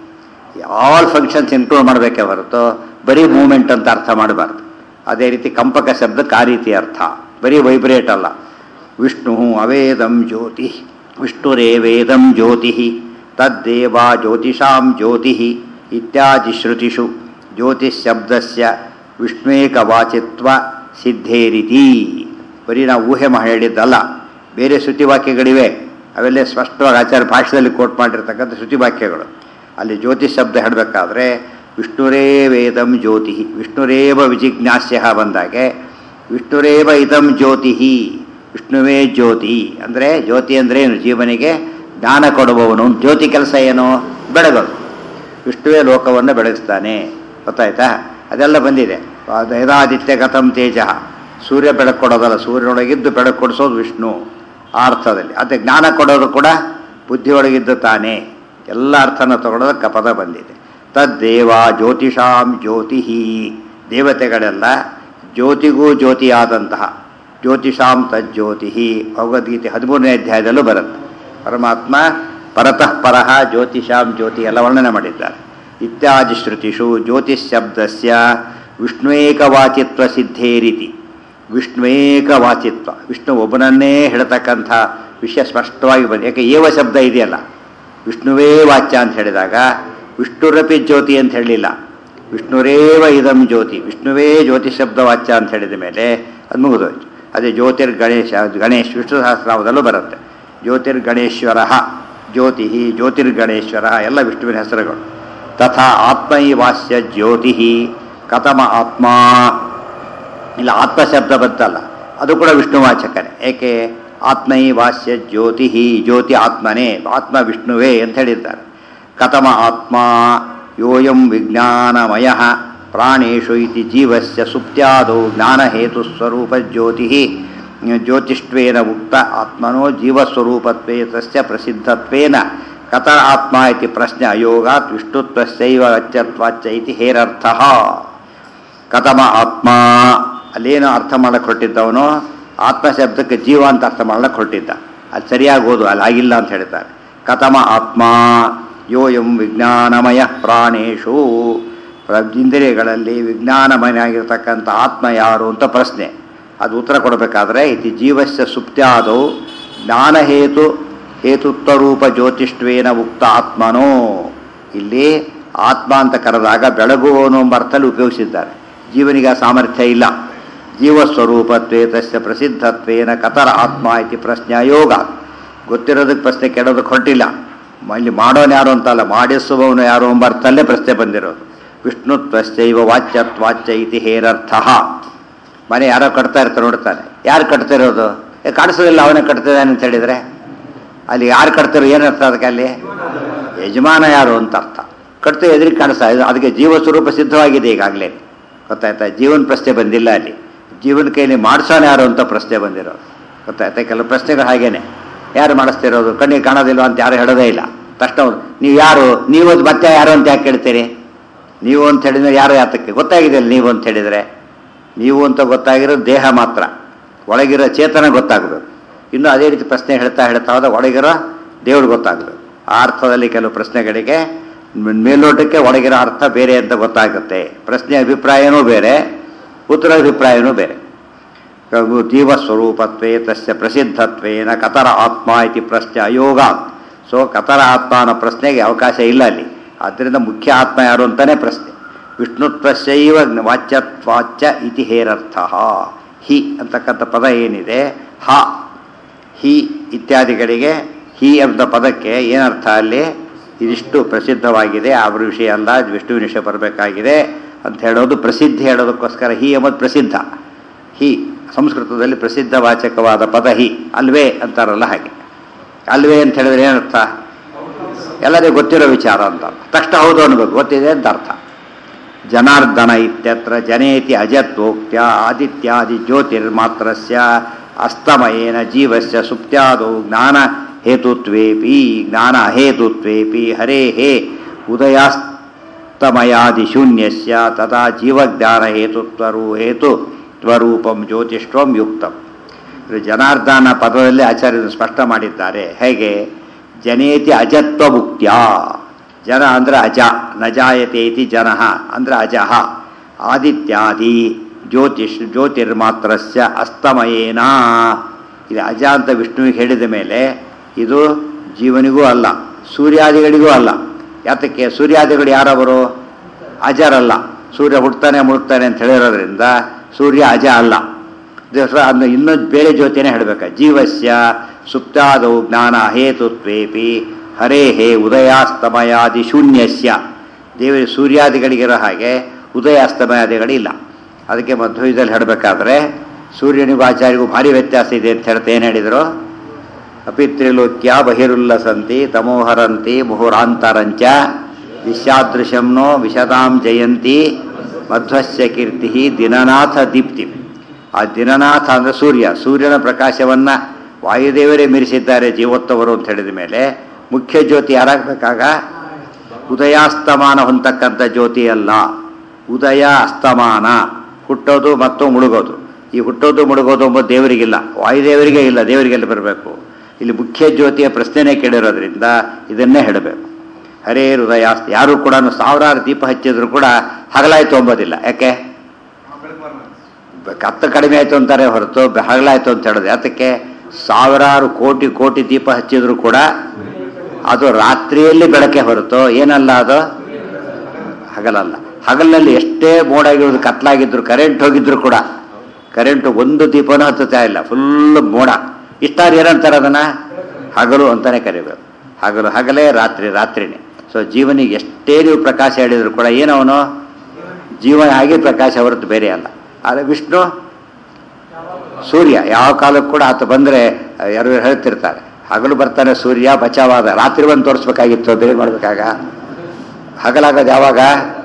ಆಲ್ ಫಂಕ್ಷನ್ಸ್ ಇನ್ಕ್ಲೂಡ್ ಮಾಡಬೇಕೇ ಹೊರತು ಬರೀ ಮೂಮೆಂಟ್ ಅಂತ ಅರ್ಥ ಮಾಡಬಾರ್ದು ಅದೇ ರೀತಿ ಕಂಪಕ ಶಬ್ದಕ್ಕೆ ಆ ರೀತಿ ಅರ್ಥ ಬರೀ ವೈಬ್ರೇಟ್ ಅಲ್ಲ ವಿಷ್ಣು ಅವೇದಂ ಜ್ಯೋತಿ ವಿಷ್ಣುರೇ ವೇದಂ ಜ್ಯೋತಿ ತದ್ದೇವ ಜ್ಯೋತಿಷಾಂ ಜ್ಯೋತಿ ಇತ್ಯಾದಿ ಶ್ರುತಿಷು ಜ್ಯೋತಿಶಬ್ದಸ್ಯ ವಿಷ್ಣುವೇಕವಾಚಿತ್ವ ಸಿದ್ಧೇರಿತಿ ಬರೀ ನಾವು ಊಹೆ ಮಾಡಿ ಹೇಳಿದ್ದಲ್ಲ ಬೇರೆ ಶ್ರುತಿವಾಕ್ಯಗಳಿವೆ ಅವೆಲ್ಲ ಸ್ಪಷ್ಟವಾಗಿ ಆಚಾರ್ಯ ಭಾಷೆಯಲ್ಲಿ ಕೋಟ್ ಮಾಡಿರ್ತಕ್ಕಂಥ ಶ್ರುತಿವಾಕ್ಯಗಳು ಅಲ್ಲಿ ಜ್ಯೋತಿಷ್ ಶಬ್ದ ಹೇಳಬೇಕಾದ್ರೆ ವಿಷ್ಣುರೇ ವೇದಂ ಜ್ಯೋತಿ ವಿಷ್ಣುರೇವ ವಿಜಿಜ್ಞಾಸ್ಯ ಬಂದಾಗೆ ವಿಷ್ಣುರೇವ ಇದಂ ಜ್ಯೋತಿ ವಿಷ್ಣುವೇ ಜ್ಯೋತಿ ಅಂದರೆ ಜ್ಯೋತಿ ಅಂದ್ರೆ ಏನು ಜೀವನಿಗೆ ಜ್ಞಾನ ಕೊಡುವವನು ಜ್ಯೋತಿ ಕೆಲಸ ಏನು ಬೆಳಗೋದು ವಿಷ್ಣುವೇ ಲೋಕವನ್ನು ಬೆಳಗಿಸ್ತಾನೆ ಗೊತ್ತಾಯ್ತಾ ಅದೆಲ್ಲ ಬಂದಿದೆ ಅದು ಯದಾದಿತ್ಯ ಗತಂ ತೇಜ ಸೂರ್ಯ ಬೆಳಕು ಕೊಡೋದಲ್ಲ ಸೂರ್ಯನೊಳಗಿದ್ದು ಬೆಳಕು ಕೊಡಿಸೋದು ವಿಷ್ಣು ಆ ಅರ್ಥದಲ್ಲಿ ಅದೇ ಜ್ಞಾನ ಕೊಡೋದು ಕೂಡ ಬುದ್ಧಿಯೊಳಗಿದ್ದು ತಾನೇ ಎಲ್ಲ ಅರ್ಥನ ತಗೊಳ್ಳೋದಕ್ಕೆ ಪದ ಬಂದಿದೆ ತದ್ದೇವ ಜ್ಯೋತಿಷಾಂ ಜ್ಯೋತಿ ದೇವತೆಗಳೆಲ್ಲ ಜ್ಯೋತಿಗೂ ಜ್ಯೋತಿಯಾದಂತಹ ಜ್ಯೋತಿಷಾಂ ತಜ್ಜ್ಯೋತಿ ಭಗವದ್ಗೀತೆ ಹದಿಮೂರನೇ ಅಧ್ಯಾಯದಲ್ಲೂ ಬರುತ್ತೆ ಪರಮಾತ್ಮ ಪರತಃ ಪರಃ ಜ್ಯೋತಿಷಾಂ ಜ್ಯೋತಿ ಎಲ್ಲ ವರ್ಣನೆ ಮಾಡಿದ್ದಾರೆ ಇತ್ಯಾದಿ ಶ್ರುತಿಷು ಜ್ಯೋತಿಷ್ ಶಬ್ದಸ್ಯ ವಿಷ್ಣುವೇಕವಾಚಿತ್ವ ಸಿದ್ಧೇರಿತಿ ವಿಷ್ಣುವೇಕವಾಚಿತ್ವ ವಿಷ್ಣು ಒಬ್ಬನನ್ನೇ ಹೇಳ್ತಕ್ಕಂಥ ವಿಷಯ ಸ್ಪಷ್ಟವಾಗಿ ಬಂದಿದೆ ಯಾಕೆ ಏವ ಶಬ್ದ ಇದೆಯಲ್ಲ ವಿಷ್ಣುವೇ ವಾಚ್ಯ ಅಂತ ಹೇಳಿದಾಗ ವಿಷ್ಣುರಪಿ ಜ್ಯೋತಿ ಅಂತ ಹೇಳಲಿಲ್ಲ ವಿಷ್ಣುರೇವ ಇದಂ ಜ್ಯೋತಿ ವಿಷ್ಣುವೇ ಜ್ಯೋತಿ ಶಬ್ದ ವಾಚ್ಯ ಅಂತ ಹೇಳಿದ ಮೇಲೆ ಅದು ಮುಗಿದೋಯ್ತು ಅದೇ ಜ್ಯೋತಿರ್ ಗಣೇಶ ಗಣೇಶ್ ವಿಷ್ಣು ಸಹಸ್ರನಾಮದಲ್ಲೂ ಬರುತ್ತೆ ಜ್ಯೋತಿರ್ಗಣೇಶ್ವರ ಜ್ಯೋತಿ ಜ್ಯೋತಿರ್ಗಣೇಶ್ವರ ಎಲ್ಲ ವಿಷ್ಣುವಿನ ಹೆಸರುಗಳು ತಥಾ ಆತ್ಮೈವಾಸ್ಯ ಜ್ಯೋತಿ ಕಥಮ ಆತ್ಮ ಇಲ್ಲ ಆತ್ಮ ಶಬ್ದ ಬಂತಲ್ಲ ಅದು ಕೂಡ ವಿಷ್ಣುವಾಚಕನೇ ಏಕೆ ಆತ್ಮೈ ವಾಸ್ಯ ಜ್ಯೋತಿ ಜ್ಯೋತಿ ಆತ್ಮನೇ ಆತ್ಮ ವಿಷ್ಣುವೇ ಅಂತ ಹೇಳಿದ್ದಾರೆ ಕಥಮ ಆತ್ಮ ಯೋಯಂ ವಿಜ್ಞಾನಮಯ ಪ್ರಾಣೇಶು ಇತಿ ಜೀವಸ್ಯ ಸುಪ್ತ್ಯಾದೌ ಜ್ಞಾನಹೇತುಸ್ವರೂಪ ಜ್ಯೋತಿ ಜ್ಯೋತಿಷ್ವೇನ ಉಕ್ತ ಆತ್ಮನೋ ಜೀವಸ್ವರೂಪತ್ವೇ ತಸ್ಯ ಪ್ರಸಿದ್ಧತ್ವೇನ ಕಥ ಆತ್ಮ ಇತಿ ಪ್ರಶ್ನೆ ಅಯೋಗಾತ್ ವಿಷ್ಣುತ್ವಸ್ಯೈವ ಅಚ್ಚತ್ವಾಚ್ಚ ಇತಿ ಹೇರರ್ಥಃ ಕಥಮ ಆತ್ಮ ಅಲ್ಲೇನು ಅರ್ಥ ಮಾಡಕ್ಕೆ ಹೊರಟಿದ್ದವನು ಆತ್ಮ ಶಬ್ದಕ್ಕೆ ಜೀವ ಅಂತ ಅರ್ಥ ಮಾಡಕ್ಕೆ ಹೊರಟಿದ್ದ ಅದು ಸರಿಯಾಗಿ ಓದು ಅಲ್ಲಿ ಆಗಿಲ್ಲ ಅಂತ ಹೇಳ್ತಾರೆ ಕಥಮ ಆತ್ಮ ಯೋಯಂ ವಿಜ್ಞಾನಮಯ ಪ್ರಾಣೇಶು ಪ್ರ- ಇಂದ್ರಿಯಗಳಲ್ಲಿ ವಿಜ್ಞಾನಮಯನಾಗಿರ್ತಕ್ಕಂಥ ಆತ್ಮ ಯಾರು ಅಂತ ಪ್ರಶ್ನೆ ಅದು ಉತ್ತರ ಕೊಡಬೇಕಾದ್ರೆ ಇತಿ ಜೀವಸ್ಯ ಸುಪ್ತ್ಯಾದೌ ಜ್ಞಾನಹೇತು ಹೇತುತ್ವರೂಪ ಜ್ಯೋತಿಷ್ವೇನ ಉಕ್ತ ಆತ್ಮನೋ ಇಲ್ಲಿ ಆತ್ಮ ಅಂತ ಕರೆದಾಗ ಬೆಳಗುವವನು ಎಂಬ ಅರ್ಥದಲ್ಲಿ ಉಪಯೋಗಿಸಿದ್ದಾರೆ ಜೀವನಿಗೆ ಆ ಸಾಮರ್ಥ್ಯ ಇಲ್ಲ ಜೀವಸ್ವರೂಪತ್ವೇ ತಸ್ಯ ಪ್ರಸಿದ್ಧತ್ವೇನ ಕತರ ಆತ್ಮ ಇತಿ ಪ್ರಶ್ನೆ ಯೋಗ ಗೊತ್ತಿರೋದಕ್ಕೆ ಪ್ರಶ್ನೆ ಕೆಡೋದಕ್ಕೆ ಹೊರಟಿಲ್ಲ ಮ- ಇಲ್ಲಿ ಮಾಡೋನು ಯಾರು ಅಂತಲ್ಲ ಮಾಡಿಸುವವನು ಯಾರು ಎಂಬ ಅರ್ಥಲ್ಲೇ ಪ್ರಶ್ನೆ ಬಂದಿರೋದು ವಿಷ್ಣುತ್ವಶ್ಚೈವ ವಾಚ್ಯತ್ವಾಚ್ಯ ಇತಿ ಹೇರರ್ಥ ಮನೆ ಯಾರೋ ಕಟ್ತಾ ಇರ್ತಾರೆ ನೋಡ್ತಾನೆ ಯಾರು ಕಟ್ತಾ ಇರೋದು ಏ ಕಾಣಿಸೋದಿಲ್ಲ ಅವನೇ ಕಟ್ತಿದ್ದಾನೆ ಅಂತ ಹೇಳಿದರೆ ಅಲ್ಲಿ ಯಾರು ಕಟ್ತಿರೋ ಏನರ್ಥ ಅದಕ್ಕೆ ಅಲ್ಲಿ ಯಜಮಾನ ಯಾರು ಅಂತ ಅರ್ಥ ಕಟ್ತಾ ಎದುರಿಗೆ ಕಾಣಿಸ್ತಾ ಇದೆ ಅದಕ್ಕೆ ಜೀವ ಸ್ವರೂಪ ಸಿದ್ಧವಾಗಿದೆ ಈಗಾಗಲೇ ಗೊತ್ತಾಯ್ತಾ ಜೀವನ ಪ್ರಶ್ನೆ ಬಂದಿಲ್ಲ ಅಲ್ಲಿ ಜೀವನ ಕೈಲಿ ಮಾಡಿಸೋಣ ಯಾರು ಅಂತ ಪ್ರಶ್ನೆ ಬಂದಿರೋದು ಗೊತ್ತಾಯ್ತಾ ಕೆಲವು ಪ್ರಶ್ನೆಗಳು ಹಾಗೇನೆ ಯಾರು ಮಾಡಿಸ್ತಿರೋದು ಕಣ್ಣಿಗೆ ಕಾಣೋದಿಲ್ಲ ಅಂತ ಯಾರು ಹೇಳೋದೇ ಇಲ್ಲ ತಕ್ಷಣ ನೀವು ಯಾರು ನೀವು ಅದು ಮತ್ತೆ ಯಾರು ಅಂತ ಯಾಕೆ ಕೇಳ್ತೀರಿ ನೀವು ಅಂತ ಹೇಳಿದ್ರೆ ಯಾರು ಯಾತಕ್ಕೆ ಗೊತ್ತಾಗಿದೆಯಲ್ಲ ನೀವು ಅಂತ ಹೇಳಿದರೆ ನೀವು ಅಂತ ಗೊತ್ತಾಗಿರೋದು ದೇಹ ಮಾತ್ರ ಒಳಗಿರೋ ಚೇತನ ಗೊತ್ತಾಗಬೇಕು ಇನ್ನು ಅದೇ ರೀತಿ ಪ್ರಶ್ನೆ ಹೇಳ್ತಾ ಹೇಳ್ತಾ ಹೋದ ಒಳಗಿರೋ ದೇವ್ರು ಗೊತ್ತಾಗಬೇಕು ಆ ಅರ್ಥದಲ್ಲಿ ಕೆಲವು ಪ್ರಶ್ನೆಗಳಿಗೆ ಮ್- ಮೇಲ್ನೋಟಕ್ಕೆ ಒಳಗಿರೋ ಅರ್ಥ ಬೇರೆ ಅಂತ ಗೊತ್ತಾಗುತ್ತೆ ಪ್ರಶ್ನೆ ಅಭಿಪ್ರಾಯನೂ ಬೇರೆ ಉತ್ತರ ಅಭಿಪ್ರಾಯನೂ ಬೇರೆ ಜೀವಸ್ವರೂಪತ್ವೇ ತಸ್ಯ ಪ್ರಸಿದ್ಧತ್ವೇನ ಕತರ ಆತ್ಮ ಇತಿ ಪ್ರಶ್ನೆ ಅಯೋಗ ಸೊ ಕತರ ಆತ್ಮ ಅನ್ನೋ ಪ್ರಶ್ನೆಗೆ ಅವಕಾಶ ಇಲ್ಲ ಅಲ್ಲಿ ಆದ್ದರಿಂದ ಮುಖ್ಯ ಆತ್ಮ ಯಾರು ಅಂತಾನೆ ಪ್ರಶ್ನೆ ವಿಷ್ಣುತ್ವಶೈವ ವಾಚ್ಯತ್ವಾಚ್ಯ ಇತಿ ಹೇರರ್ಥ ಹಿ ಅಂತಕ್ಕಂಥ ಪದ ಏನಿದೆ ಹ ಹಿ ಇತ್ಯಾದಿಗಳಿಗೆ ಹಿ ಎಂಬ ಪದಕ್ಕೆ ಏನರ್ಥ ಅಲ್ಲಿ ಇದಿಷ್ಟು ಪ್ರಸಿದ್ಧವಾಗಿದೆ ಅವ್ರ ವಿಷಯ ಅಲ್ಲ ವಿಷ್ಣುವಿನ ವಿಷಯ ಬರಬೇಕಾಗಿದೆ ಅಂತ ಹೇಳೋದು ಪ್ರಸಿದ್ಧಿ ಹೇಳೋದಕ್ಕೋಸ್ಕರ ಹಿ ಎಂಬುದು ಪ್ರಸಿದ್ಧ ಹಿ ಸಂಸ್ಕೃತದಲ್ಲಿ ಪ್ರಸಿದ್ಧ ವಾಚಕವಾದ ಪದ ಹಿ ಅಲ್ವೇ ಅಂತಾರಲ್ಲ ಹಾಗೆ ಅಲ್ವೇ ಅಂತ ಹೇಳಿದ್ರೆ ಏನರ್ಥ ಎಲ್ಲರಿಗೂ ಗೊತ್ತಿರೋ ವಿಚಾರ ಅಂತ ತಕ್ಷಣ ಹೌದು ಅನ್ಬೇಕು ಗೊತ್ತಿದೆ ಅಂತ ಅರ್ಥ ಜನಾರ್ದನ ಇತ್ಯತ್ರ ಜನೇತಿ ಅಜತ್ವೋಕ್ತ್ಯ ಆದಿತ್ಯಾದಿ ಜ್ಯೋತಿರ್ಮಾತ್ರಸ್ಯ ಅಸ್ತಮಯೇನ ಜೀವಸ್ಯ ಸುಪ್ತ್ಯಾದೌ ಜ್ಞಾನ ಹೇತುತ್ವೇಪಿ ಜ್ಞಾನ ಅಹೇತುತ್ವೇಪಿ ಹರೇ ಹೇ ಉದಯಾಸ್ತಮಯಾದಿ ಶೂನ್ಯಸ್ಯ ತದಾ ಜೀವಜ್ಞಾನ ಹೇತುತ್ವರು ಹೇತು ತ್ವರೂಪಂ ಜ್ಯೋತಿಷ್ವಂ ಯುಕ್ತಂ ಇದು ಜನಾರ್ದನ ಪದದಲ್ಲಿ ಆಚಾರ್ಯರು ಸ್ಪಷ್ಟ ಮಾಡಿದ್ದಾರೆ ಹೇಗೆ ಜನೇತಿ ಅಜತ್ವ ಮುಕ್ತ್ಯ ಜನ ಅಂದ್ರೆ ಅಜ ನಜಾಯತೆ ಇತಿ ಜನಃ ಅಂದ್ರೆ ಅಜಃ ಆದಿತ್ಯಾದಿ ಜ್ಯೋತಿಷ್ ಜ್ಯೋತಿರ್ಮಾತ್ರಸ್ಯ ಅಸ್ತಮಯೇನ ಇದು ಅಜ ಅಂತ ವಿಷ್ಣುವಿಗೆ ಹೇಳಿದ ಮೇಲೆ ಇದು ಜೀವನಿಗೂ ಅಲ್ಲ ಸೂರ್ಯಾದಿಗಳಿಗೂ ಅಲ್ಲ ಯಾತಕ್ಕೆ ಸೂರ್ಯಾದಿಗಳು ಯಾರವರು ಅಜರಲ್ಲ ಸೂರ್ಯ ಹುಡ್ತಾನೆ ಮುಳುಗ್ತಾನೆ ಅಂತ ಹೇಳಿರೋದ್ರಿಂದ ಸೂರ್ಯ ಅಜ ಅಲ್ಲ ದೇವರ ಅದನ್ನ ಇನ್ನೂ ಬೇರೆ ಜ್ಯೋತಿನೇ ಹೇಳಬೇಕು ಜೀವಸ್ಯ ಸುಪ್ತಾದೌ ಜ್ಞಾನ ಹೇತುತ್ವೇಪಿ ಹರೇ ಹೇ ಉದಯಾಸ್ತಮಯಾದಿ ಶೂನ್ಯಸ್ಯ ದೇವರ ಸೂರ್ಯಾದಿಗಳಿಗಿರೋ ಹಾಗೆ ಉದಯಾಸ್ತಮಯಾದಿಗಳಿಲ್ಲ ಅದಕ್ಕೆ ಮಧ್ವಯುದಲ್ಲಿ ಹೇಳಬೇಕಾದ್ರೆ ಸೂರ್ಯನಿಗೂ ಆಚಾರ್ಯಗೂ ಭಾರಿ ವ್ಯತ್ಯಾಸ ಇದೆ ಅಂತ ಹೇಳ್ತಾ ಏನು ಹೇಳಿದರು ಅಪಿತ್ರಿಲೋಕ್ಯ ಬಹಿರುಲ್ಲಸಂತಿ ತಮೋಹರಂತಿ ಮುಹುರಾಂತರಂಚ ವಿಶ್ಯಾದೃಶಂನೋ ವಿಶದಾಂ ಜಯಂತಿ ಮಧ್ವಸ್ಯ ಕೀರ್ತಿ ದಿನನಾಥ ದೀಪ್ತಿ ಆ ದಿನನಾಥ ಅಂದರೆ ಸೂರ್ಯ ಸೂರ್ಯನ ಪ್ರಕಾಶವನ್ನು ವಾಯುದೇವರೇ ಮೀರಿಸಿದ್ದಾರೆ ಜೀವೋತ್ತವರು ಅಂತ ಹೇಳಿದ ಮೇಲೆ ಮುಖ್ಯ ಜ್ಯೋತಿ ಯಾರಾಗಬೇಕಾಗ ಉದಯಾಸ್ತಮಾನ ಹೊಂದತಕ್ಕಂಥ ಜ್ಯೋತಿ ಅಲ್ಲ ಉದಯ ಅಸ್ತಮಾನ ಹುಟ್ಟೋದು ಮತ್ತು ಮುಳುಗೋದು ಈ ಹುಟ್ಟೋದು ಮುಳುಗೋದು ಎಂಬುದು ದೇವರಿಗಿಲ್ಲ ವಾಯುದೇವರಿಗೆ ಇಲ್ಲ ದೇವರಿಗೆಲ್ಲ ಬರಬೇಕು ಇಲ್ಲಿ ಮುಖ್ಯ ಜ್ಯೋತಿಯ ಪ್ರಶ್ನೆನೇ ಕೇಳಿರೋದ್ರಿಂದ ಇದನ್ನೇ ಹೇಳಬೇಕು ಹರೇ ಹೃದಯ ಯಾರು ಕೂಡ ಸಾವಿರಾರು ದೀಪ ಹಚ್ಚಿದ್ರು ಕೂಡ ಹಗಲಾಯ್ತು ಅಂಬೋದಿಲ್ಲ ಯಾಕೆ ಕತ್ತ ಕಡಿಮೆ ಆಯ್ತು ಅಂತಾರೆ ಹೊರತು ಬೆ- ಹಗಲಾಯ್ತು ಅಂತ ಹೇಳೋದು ಯಾತಕ್ಕೆ ಸಾವಿರಾರು ಕೋಟಿ ಕೋಟಿ ದೀಪ ಹಚ್ಚಿದ್ರು ಕೂಡ ಅದು ರಾತ್ರಿಯಲ್ಲಿ ಬೆಳಕೆ ಹೊರತು ಏನಲ್ಲ ಅದು ಹಗಲಲ್ಲ ಹಗಲಿನಲ್ಲಿ ಎಷ್ಟೇ ಮೋಡಾಗಿರೋದು ಕತ್ಲಾಗಿದ್ರು ಕರೆಂಟ್ ಹೋಗಿದ್ರು ಕೂಡ ಕರೆಂಟ್ ಒಂದು ದೀಪನೂ ಹತ್ತುತ್ತಾ ಇಲ್ಲ ಫುಲ್ ಮೋಡ ಇಷ್ಟಾರು ಏನಂತಾರೆ ಅದನ್ನ ಹಗಲು ಅಂತಾನೆ ಕರಿಬೇಕು ಹಗಲು ಹಗಲೇ ರಾತ್ರಿ ರಾತ್ರಿನೇ ಸೊ ಜೀವನಿಗೆ ಎಷ್ಟೇ ನೀವು ಪ್ರಕಾಶ ಹೇಳಿದ್ರು ಕೂಡ ಏನವನು ಜೀವನ ಹಾಗೆ ಪ್ರಕಾಶ ಹೊರತು ಬೇರೆ ಅಲ್ಲ ಆದರೆ ವಿಷ್ಣು ಸೂರ್ಯ ಯಾವ ಕಾಲಕ್ಕೂ ಕೂಡ ಆತ ಬಂದರೆ ಯಾರು ಹೇಳ್ತಿರ್ತಾರೆ ಹಗಲು ಬರ್ತಾನೆ ಸೂರ್ಯ ಬಚಾವಾದ ರಾತ್ರಿ ಬಂದು ತೋರಿಸ್ಬೇಕಾಗಿತ್ತು ಬೇರೆ ಮಾಡ್ಬೇಕಾಗ ಹಗಲಾಗೋದು ಯಾವಾಗ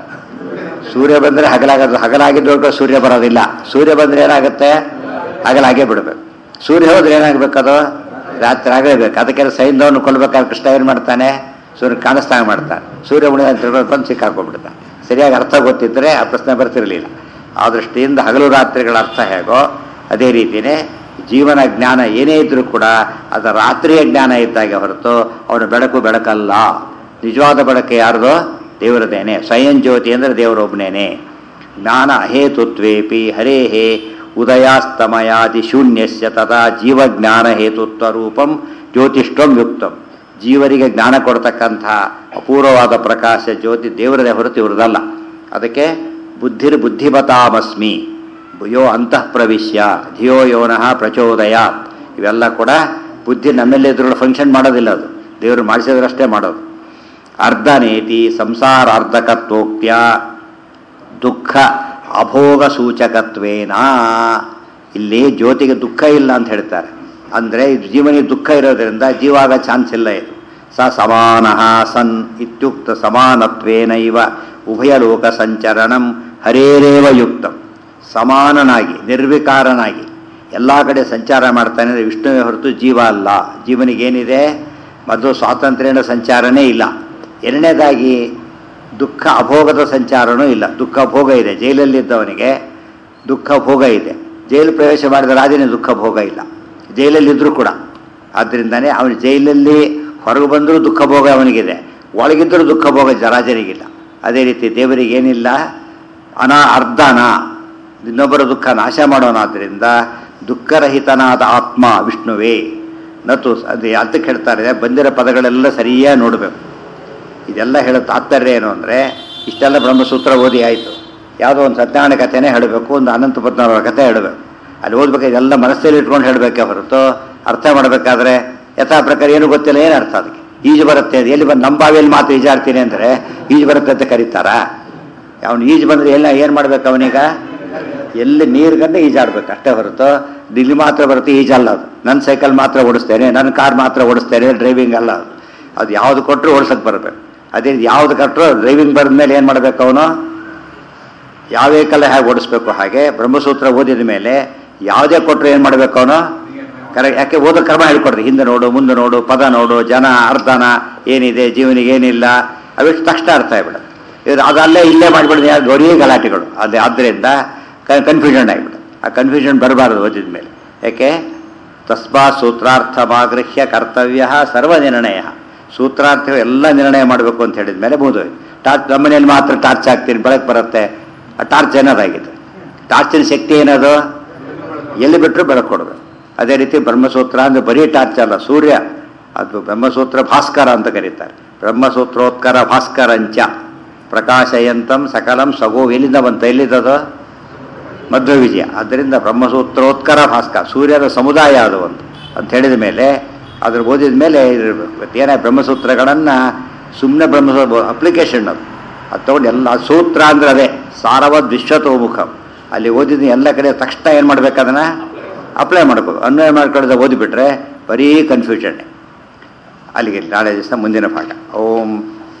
ಸೂರ್ಯ ಬಂದರೆ ಹಗಲಾಗೋದು ಹಗಲಾಗಿದ್ದು ಸೂರ್ಯ ಬರೋದಿಲ್ಲ ಸೂರ್ಯ ಬಂದರೆ ಏನಾಗುತ್ತೆ ಹಗಲಾಗೇ ಬಿಡಬೇಕು ಸೂರ್ಯ ಹೋದ್ರೆ ಏನಾಗಬೇಕದು ರಾತ್ರಿ ಆಗಲೇಬೇಕು ಅದಕ್ಕೆ ಸೈನ್ಯವನ್ನು ಕೊಲ್ಬೇಕಾದ್ರೆ ಕೃಷ್ಣ ಏನು ಮಾಡ್ತಾನೆ ಸೂರ್ಯ ಕಾಣಿಸ್ತಾಗ ಮಾಡ್ತಾನೆ ಸೂರ್ಯ ಮುಳಿದ ತಿಳ್ಕೊಂಡು ಬಂದು ಸಿಕ್ಕಾಕೊಂಡ್ಬಿಡ್ತಾನೆ ಸರಿಯಾಗಿ ಅರ್ಥ ಗೊತ್ತಿದ್ದರೆ ಆ ಪ್ರಶ್ನೆ ಬರ್ತಿರಲಿಲ್ಲ ಆ ದೃಷ್ಟಿಯಿಂದ ಹಗಲು ರಾತ್ರಿಗಳ ಅರ್ಥ ಹೇಗೋ ಅದೇ ರೀತಿಯೇ ಜೀವನ ಜ್ಞಾನ ಏನೇ ಇದ್ರೂ ಕೂಡ ಅದು ರಾತ್ರಿಯ ಜ್ಞಾನ ಇದ್ದಾಗೆ ಹೊರತು ಅವನ ಬೆಳಕು ಬೆಳಕಲ್ಲ ನಿಜವಾದ ಬೆಳಕು ಯಾರ್ದು ದೇವರದೇನೆ ಸ್ವಯಂ ಜ್ಯೋತಿ ಅಂದರೆ ದೇವರೊಬ್ಬನೇನೆ ಜ್ಞಾನ ಅಹೇತುತ್ವೇಪಿ ಹರೇಹೇ ಉದಯಾಸ್ತಮಯಾದಿ ಶೂನ್ಯಸ್ಯ ತಥಾ ಜೀವಜ್ಞಾನ ಹೇತುತ್ವ ರೂಪಂ ಜ್ಯೋತಿಷ್ಠಂ ಯುಕ್ತಂ ಜೀವರಿಗೆ ಜ್ಞಾನ ಕೊಡ್ತಕ್ಕಂಥ ಅಪೂರ್ವವಾದ ಪ್ರಕಾಶ ಜ್ಯೋತಿ ದೇವರದೇ ಹೊರತು ಇವ್ರದಲ್ಲ ಅದಕ್ಕೆ ಬುದ್ಧಿರ್ ಬುದ್ಧಿಮತಾಮಸ್ಮಿ ಯೋ ಅಂತಃ ಪ್ರವಿಶ್ಯ ಧಿಯೋ ಯೋನಃ ಪ್ರಚೋದಯಾತ್ ಇವೆಲ್ಲ ಕೂಡ ಬುದ್ಧಿ ನಮ್ಮೆಲ್ಲಿದ್ರೂ ಫಂಕ್ಷನ್ ಮಾಡೋದಿಲ್ಲ ಅದು ದೇವರು ಮಾಡಿಸಿದ್ರಷ್ಟೇ ಮಾಡೋದು ಅರ್ಧನೇತಿ ಸಂಸಾರಾರ್ಧಕತ್ವೋಕ್ತ್ಯ ದುಃಖ ಅಭೋಗ ಸೂಚಕತ್ವೇನ ಇಲ್ಲಿ ಜ್ಯೋತಿಗೆ ದುಃಖ ಇಲ್ಲ ಅಂತ ಹೇಳ್ತಾರೆ ಅಂದರೆ ಇದು ಜೀವನಿಗೆ ದುಃಖ ಇರೋದ್ರಿಂದ ಜೀವ ಆಗ ಚಾನ್ಸ್ ಇಲ್ಲ ಇದು ಸ ಸಮಾನ ಸನ್ ಇತ್ಯುಕ್ತ ಸಮಾನತ್ವೇನೈವ ಉಭಯಲೋಕ ಸಂಚರಣಂ ಹರೇರೇವ ಯುಕ್ತಂ ಸಮಾನನಾಗಿ ನಿರ್ವಿಕಾರನಾಗಿ ಎಲ್ಲ ಕಡೆ ಸಂಚಾರ ಮಾಡ್ತಾನೆ ಅಂದರೆ ವಿಷ್ಣುವೇ ಹೊರತು ಜೀವ ಅಲ್ಲ ಜೀವನಿಗೇನಿದೆ ಮೊದಲು ಸ್ವಾತಂತ್ರ್ಯನ ಸಂಚಾರನೇ ಇಲ್ಲ ಎರಡನೇದಾಗಿ ದುಃಖ ಅಭೋಗದ ಸಂಚಾರನೂ ಇಲ್ಲ ದುಃಖ ಭೋಗ ಇದೆ ಜೈಲಲ್ಲಿದ್ದವನಿಗೆ ದುಃಖ ಭೋಗ ಇದೆ ಜೈಲು ಪ್ರವೇಶ ಮಾಡಿದ ರಾಜನೇ ದುಃಖ ಭೋಗ ಇಲ್ಲ ಜೈಲಲ್ಲಿದ್ದರೂ ಕೂಡ ಆದ್ದರಿಂದನೇ ಅವನು ಜೈಲಲ್ಲಿ ಹೊರಗೆ ಬಂದರೂ ದುಃಖ ಭೋಗ ಅವನಿಗಿದೆ ಒಳಗಿದ್ದರೂ ದುಃಖ ಭೋಗ ರಾಜನಿಗಿಲ್ಲ ಅದೇ ರೀತಿ ದೇವರಿಗೆ ಏನಿಲ್ಲ ಅನಾ ಅರ್ಧನ ಇನ್ನೊಬ್ಬರ ದುಃಖ ನಾಶ ಮಾಡೋನಾದ್ದರಿಂದ ದುಃಖರಹಿತನಾದ ಆತ್ಮ ವಿಷ್ಣುವೇ ನತು ಅದು ಅದಕ್ಕೆ ಹೇಳ್ತಾರೆ ಬಂದಿರೋ ಪದಗಳೆಲ್ಲ ಸರಿಯಾಗಿ ನೋಡಬೇಕು ಇದೆಲ್ಲ ಹೇಳೋ ತಾತ್ಪರ್ಯ ಏನು ಅಂದರೆ ಇಷ್ಟೆಲ್ಲ ಬ್ರಹ್ಮಸೂತ್ರ ಓದಿ ಆಯಿತು ಯಾವುದೋ ಒಂದು ಸತ್ಯನಾರಾಯಣ ಕಥೆನೇ ಹೇಳಬೇಕು ಒಂದು ಅನಂತ ಪದ್ಮನಾಭರ ಕಥೆ ಹೇಳಬೇಕು ಅಲ್ಲಿ ಓದ್ಬೇಕು ಇದೆಲ್ಲ ಮನಸ್ಸಲ್ಲಿ ಇಟ್ಕೊಂಡು ಹೇಳಬೇಕೆ ಹೊರತು ಅರ್ಥ ಮಾಡಬೇಕಾದ್ರೆ ಯಥಾ ಪ್ರಕಾರ ಏನು ಗೊತ್ತಿಲ್ಲ ಏನು ಅರ್ಥ ಅದಕ್ಕೆ ಈಜು ಬರುತ್ತೆ ಅದು ಎಲ್ಲಿ ಬಂದು ನಮ್ಮ ಬಾವಿಯಲ್ಲಿ ಮಾತ್ರ ಈಜಾಡ್ತೀನಿ ಅಂದರೆ ಈಜು ಬರುತ್ತೆ ಅಂತ ಕರೀತಾರಾ ಅವನು ಈಜು ಬಂದರೆ ಎಲ್ಲ ಏನು ಮಾಡ್ಬೇಕು ಅವನೀಗ ಎಲ್ಲಿ ನೀರು ಗಂಟೆ ಈಜಾಡ್ಬೇಕು ಅಷ್ಟೇ ಹೊರತು ಇಲ್ಲಿ ಮಾತ್ರ ಬರುತ್ತೆ ಈಜಲ್ಲ ಅದು ನನ್ನ ಸೈಕಲ್ ಮಾತ್ರ ಓಡಿಸ್ತೇನೆ ನನ್ನ ಕಾರ್ ಮಾತ್ರ ಓಡಿಸ್ತೇನೆ ಡ್ರೈವಿಂಗ್ ಅಲ್ಲ ಅದು ಅದು ಯಾವುದು ಕೊಟ್ಟರು ಓಡಿಸೋಕೆ ಬರಬೇಕು ಅದೇ ಯಾವುದು ಕೊಟ್ಟರು ಡ್ರೈವಿಂಗ್ ಬರೆದ ಮೇಲೆ ಏನು ಮಾಡಬೇಕು ಅವನು ಯಾವ ವೆಹಿಕಲ್ ಹೇಗೆ ಓಡಿಸ್ಬೇಕು ಹಾಗೆ ಬ್ರಹ್ಮಸೂತ್ರ ಓದಿದ ಮೇಲೆ ಯಾವುದೇ ಕೊಟ್ಟರು ಏನು ಮಾಡಬೇಕು ಅವನು ಕರೆಕ್ಟ್ ಯಾಕೆ ಓದೋ ಕ್ರಮ ಹೇಳ್ಕೊಡ್ರಿ ಹಿಂದೆ ನೋಡು ಮುಂದೆ ನೋಡು ಪದ ನೋಡು ಜನ ಅರ್ಧನ ಏನಿದೆ ಜೀವನಿಗೆ ಏನಿಲ್ಲ ಅವಿಷ್ಟು ತಕ್ಷಣ ಅರ್ಥ ಆಗ್ಬಿಡುತ್ತೆ ಇದು ಅದಲ್ಲೇ ಇಲ್ಲೇ ಮಾಡಿಬಿಡಿದೆ ಗೌರಿ ಗಲಾಟೆಗಳು ಅದೇ ಆದ್ದರಿಂದ ಕನ್ಫ್ಯೂಷನ್ ಆಗಿಬಿಡುತ್ತೆ ಆ ಕನ್ಫ್ಯೂಷನ್ ಬರಬಾರ್ದು ಓದಿದ ಮೇಲೆ ಯಾಕೆ ತಸ್ಮಾ ಸೂತ್ರಾರ್ಥಮಾಗೃಹ್ಯ ಕರ್ತವ್ಯ ಸರ್ವ ನಿರ್ಣಯ ಸೂತ್ರಾರ್ಥ ಎಲ್ಲ ನಿರ್ಣಯ ಮಾಡಬೇಕು ಅಂತ ಹೇಳಿದ ಮೇಲೆ ಬೋದು ಟಾರ್ಚ್ ನಮ್ಮನೇಲಿ ಮಾತ್ರ ಟಾರ್ಚ್ ಹಾಕ್ತೀನಿ ಬೆಳಕು ಬರುತ್ತೆ ಆ ಟಾರ್ಚ್ ಏನದಾಗಿದೆ ಟಾರ್ಚಿನ ಶಕ್ತಿ ಏನದು ಎಲ್ಲಿ ಬಿಟ್ಟರು ಬೆಳಕು ಕೊಡಬೇಕು ಅದೇ ರೀತಿ ಬ್ರಹ್ಮಸೂತ್ರ ಅಂದರೆ ಬರೀ ಟಾರ್ಚ್ ಅಲ್ಲ ಸೂರ್ಯ ಅದು ಬ್ರಹ್ಮಸೂತ್ರ ಭಾಸ್ಕರ ಅಂತ ಕರೀತಾರೆ ಬ್ರಹ್ಮಸೂತ್ರೋತ್ಕರ ಭಾಸ್ಕರಂಚ ಪ್ರಕಾಶಯಂತಂ ಸಕಲಂ ಸಗೋ ಎಲ್ಲಿಂದ ಬಂತ ಎಲ್ಲಿದ್ದದು ಮಧ್ವ ವಿಜಯ ಆದ್ದರಿಂದ ಬ್ರಹ್ಮಸೂತ್ರೋತ್ಕರ ಭಾಸ್ಕರ ಸೂರ್ಯನ ಸಮುದಾಯ ಅದು ಒಂದು ಅಂತ ಹೇಳಿದ ಮೇಲೆ ಅದ್ರ ಓದಿದ ಮೇಲೆ ಏನೇ ಬ್ರಹ್ಮಸೂತ್ರಗಳನ್ನು ಸುಮ್ಮನೆ ಬ್ರಹ್ಮಸೂತ್ರ ಅಪ್ಲಿಕೇಶನ್ ಅದು ಅದು ತೊಗೊಂಡು ಎಲ್ಲ ಸೂತ್ರ ಅಂದ್ರೆ ಅದೇ ಸಾರವದ್ ವಿಶ್ವತೋಮುಖ ಅಲ್ಲಿ ಓದಿದ ಎಲ್ಲ ಕಡೆ ತಕ್ಷಣ ಏನು ಮಾಡ್ಬೇಕು ಅದನ್ನು ಅಪ್ಲೈ ಮಾಡ್ಬೇಕು ಅನ್ವಯ ಮಾಡ್ಕೊಳ್ಳೋದ ಓದಿಬಿಟ್ರೆ ಬರೀ ಕನ್ಫ್ಯೂಷನ್ನೇ ಅಲ್ಲಿಗೆ ನಾಳೆ ದಿವಸ ಮುಂದಿನ ಪಾಠ ಓಂ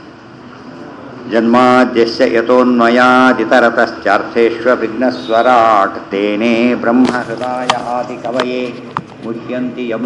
ಜನ್ಮಾದ್ಯಸ್ಯ ಯತೋನ್ಮಯಾದಿತರತಶ್ಚಾರ್ಥೇಷ್ವಭಿಘ್ನಸ್ವರಾಟ್ ತೇನೇ ಬ್ರಹ್ಮ ಹೃದಯ ಆದಿ ಕವಯೇ ಮುಹ್ಯಂತಿ ಯಮ